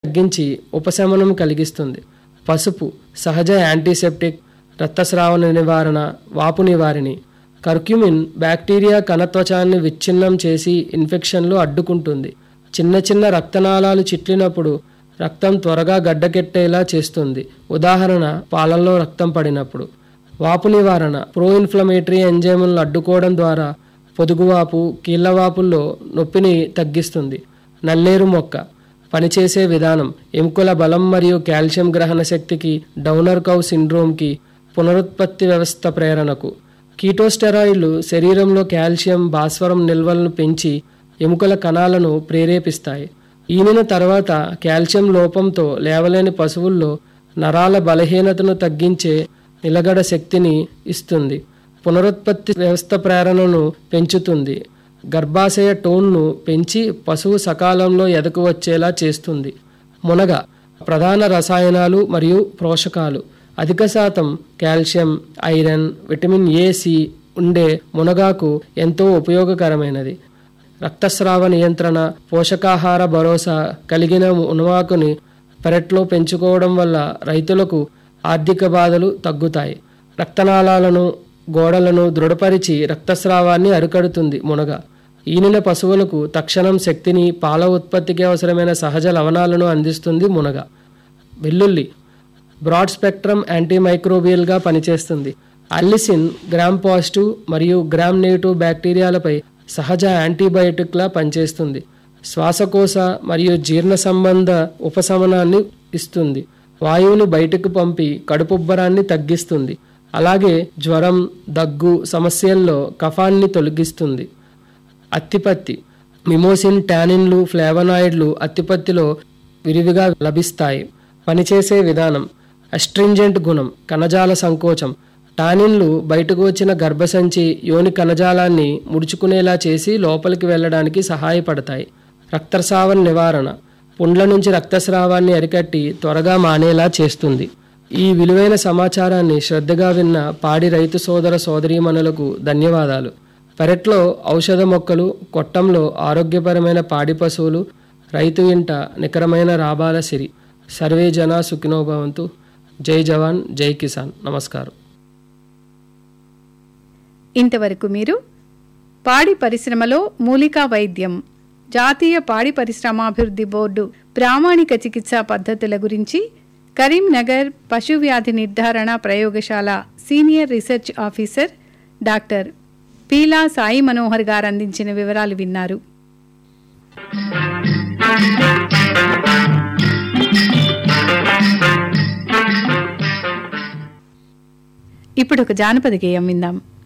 తగ్గించి ఉపశమనం కలిగిస్తుంది పసుపు సహజ యాంటీసెప్టిక్ రక్తస్రావణ నివారణ వాపు నివారిణి కర్క్యుమిన్ బ్యాక్టీరియా కణత్వచాన్ని విచ్ఛిన్నం చేసి ఇన్ఫెక్షన్లు అడ్డుకుంటుంది చిన్న చిన్న రక్తనాళాలు చిట్లినప్పుడు రక్తం త్వరగా గడ్డకెట్టేలా చేస్తుంది ఉదాహరణ పాలల్లో రక్తం పడినప్పుడు వాపు నివారణ ప్రో ఇన్ఫ్లమేటరీ ఎంజైములను అడ్డుకోవడం ద్వారా పొదుగువాపు కీళ్లవాపుల్లో నొప్పిని తగ్గిస్తుంది నల్లేరు మొక్క పనిచేసే విధానం ఎముకల బలం మరియు కాల్షియం గ్రహణ శక్తికి డౌనర్ కౌ సిండ్రోమ్కి పునరుత్పత్తి వ్యవస్థ ప్రేరణకు కీటోస్టెరాయిడ్లు శరీరంలో కాల్షియం భాస్వరం నిల్వలను పెంచి ఎముకల కణాలను ప్రేరేపిస్తాయి ఈనిన తర్వాత కాల్షియం లోపంతో లేవలేని పశువుల్లో నరాల బలహీనతను తగ్గించే నిలగడ శక్తిని ఇస్తుంది పునరుత్పత్తి వ్యవస్థ ప్రేరణను పెంచుతుంది గర్భాశయ టోన్ను పెంచి పశువు సకాలంలో ఎదకు వచ్చేలా చేస్తుంది మునగ ప్రధాన రసాయనాలు మరియు పోషకాలు అధిక శాతం calcium iron vitamin A C ఉండే మునగాకు ఎంతో ఉపయోగకరమైనది రక్తస్రావ నియంత్రణ పోషకాహార భరోసా కలిగిన మునగాకుని పెరట్లో పెంచుకోవడం వల్ల రైతులకు ఆర్థిక బాధలు తగ్గుతాయి రక్తనాళాలను గోడలను దృఢపరిచి రక్తస్రావాన్ని అరికడుతుంది మునగ ఈనిన పశువులకు తక్షణం శక్తిని పాల ఉత్పత్తికి అవసరమైన సహజ లవణాలను అందిస్తుంది మునగ వెల్లుల్లి బ్రాడ్ స్పెక్ట్రమ్ యాంటీమైక్రోబియల్గా పనిచేస్తుంది అల్లిసిన్ గ్రామ్ పాజిటివ్ మరియు గ్రామ్ నెగిటివ్ బ్యాక్టీరియాలపై సహజ యాంటీబయోటిక్లా పనిచేస్తుంది శ్వాసకోశ మరియు జీర్ణ సంబంధ ఉపశమనాన్ని ఇస్తుంది వాయువుని బయటకు పంపి కడుపుబ్బరాన్ని తగ్గిస్తుంది అలాగే జ్వరం దగ్గు సమస్యల్లో కఫాన్ని తొలగిస్తుంది అత్తిపత్తి మిమోసిన్ టానిన్లు ఫ్లేవనాయిడ్లు అత్తిపత్తిలో విరివిగా లభిస్తాయి పనిచేసే విధానం అస్ట్రింజెంట్ గుణం కణజాల సంకోచం టానిన్లు బయటకు వచ్చిన గర్భసంచి యోని కణజాలాన్ని ముడుచుకునేలా చేసి లోపలికి వెళ్ళడానికి సహాయపడతాయి రక్తస్రావం నివారణ పుండ్ల నుంచి రక్తస్రావాన్ని అరికట్టి త్వరగా మానేలా చేస్తుంది ఈ విలువైన సమాచారాన్ని శ్రద్ధగా విన్న పాడి రైతు సోదర సోదరీమణులకు ధన్యవాదాలు పెరట్లో ఔషధ మొక్కలు కొట్టంలో ఆరోగ్యపరమైన పాడి పశువులు రైతు ఇంట నికరమైన రాబాల సిరి సర్వే జన సుఖినోభవంతు జై జవాన్ జై కిసాన్ నమస్కారం ఇంతవరకు మీరు పాడి పరిశ్రమలో మూలికా వైద్యం జాతీయ పాడి పరిశ్రమాభివృద్ధి బోర్డు ప్రామాణిక చికిత్సా పద్ధతుల గురించి కరీంనగర్ పశు వ్యాధి నిర్ధారణ ప్రయోగశాల senior research officer doctor Peela Sai Manohar garu అందించిన వివరాలు విన్నారు ఇప్పుడు ఒక జానపద గేయం విందాం